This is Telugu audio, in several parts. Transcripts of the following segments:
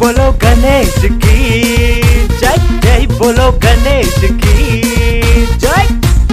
बोलो गणेश की जय जय बोलो गणेश की जय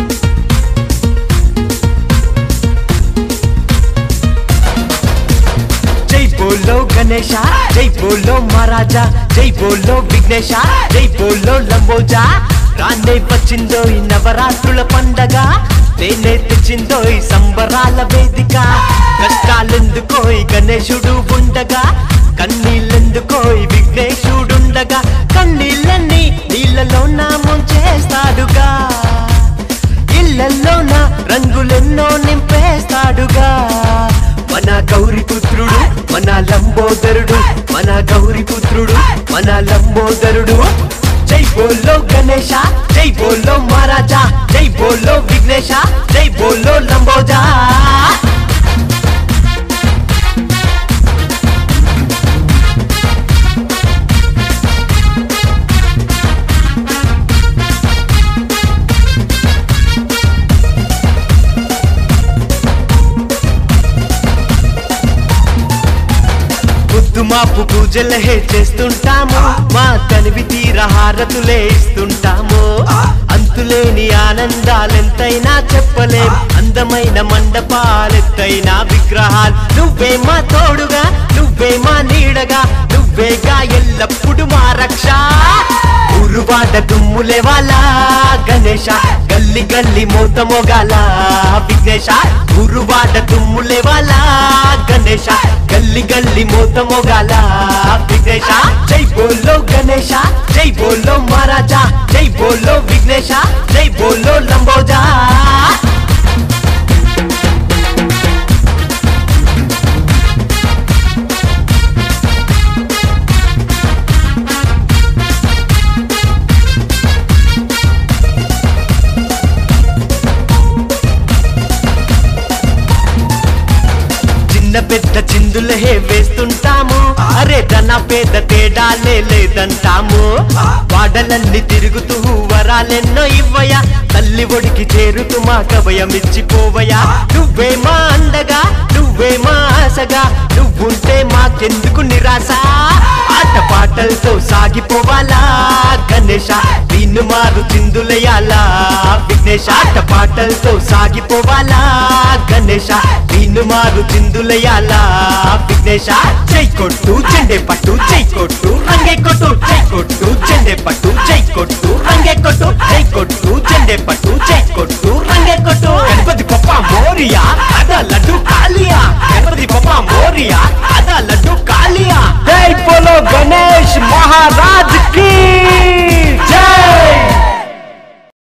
జై బోలో గణేశ జై బోలో మహారాజా జై బోలో విఘ్నేశ జై బోలో లంబోజా రానే వచ్చిందో ఈ నవరాత్రుల పండగ తేనే తెచ్చిందో ఈ సంబరాల వేదిక కష్టాలెందుకో ఈ గణేశుడు ఉండగా కన్నీళ్ళెందుకో ఈ విఘ్నేశుడుండగా కన్నీళ్ళన్నీ నీళ్ళలో నా ముంచేస్తాడుగా ఇళ్ళల్లోన రంగులెన్నో నింపేస్తాడుగా మన గౌరి పుత్రుడు మన లంబోదరుడు మన గౌరి పుత్రుడు మన లంబోదరుడు జై బోలో గణేశ జై బోలో మహారాజా జై బోలో విఘ్నేశ జై బోలో లంబోజా పొద్దు మాపు పూజలే చేస్తుంటాము మా తనివి తీర హారతులే ఇస్తుంటాము అంతులేని ఆనందాలెంతైనా చెప్పలేం అందమైన మండపాలెత్తైనా విగ్రహాలు నువ్వే మా తోడుగా నువ్వే మా నీడగా నువ్వేగా ఎల్లప్పుడు మా రక్ష ఊరువాడ దుమ్ములే వాళ్ళ గణేశ గల్లి గల్లి మోత మొగాల విఘ్నేశ ఊరువాడ దుమ్ములే వాళ్ళ గణేశ గల్లి గల్లి మోత మొగాల విఘ్నేశ జై బోలో గణేశ జై బోలో మహారాజా జై బోలో విఘ్నేశ జై బోలో లంబోజా చిన్న పెద్ద చిందులే వేస్తుంటాము అరే ధన పేద తేడాలే లేదంటాము వాడలన్నీ తిరుగుతూ వరాలెన్నో ఇవ్వయా తల్లి ఒడికి చేరుతూ మా కవయమిచ్చిపోవయా నువ్వే మా అండగా నువ్వే మా ఆశగా నువ్వుంటే మాకెందుకు నిరాశ ఆట పాటలతో సాగిపోవాలా గణేశ నిన్ను మారు చిందులయాలా విఘ్నేశ ఆట పాటలతో సాగిపోవాలా గణేశ నిన్ను మారు చిందులయాలా విఘ్నేశ జై కొట్టు చెండే పట్టు జై కొట్టు రంగే కొట్టు జై కొట్టు చెండే పట్టు జై కొట్టు రంగే కొట్టు జై కొట్టు చెండే పట్టు జై కొట్టు రంగే కొట్టు గణపతి పప్ప మోరియా అద లడ్డు కాలియా గణపతి పప్ప మోరియా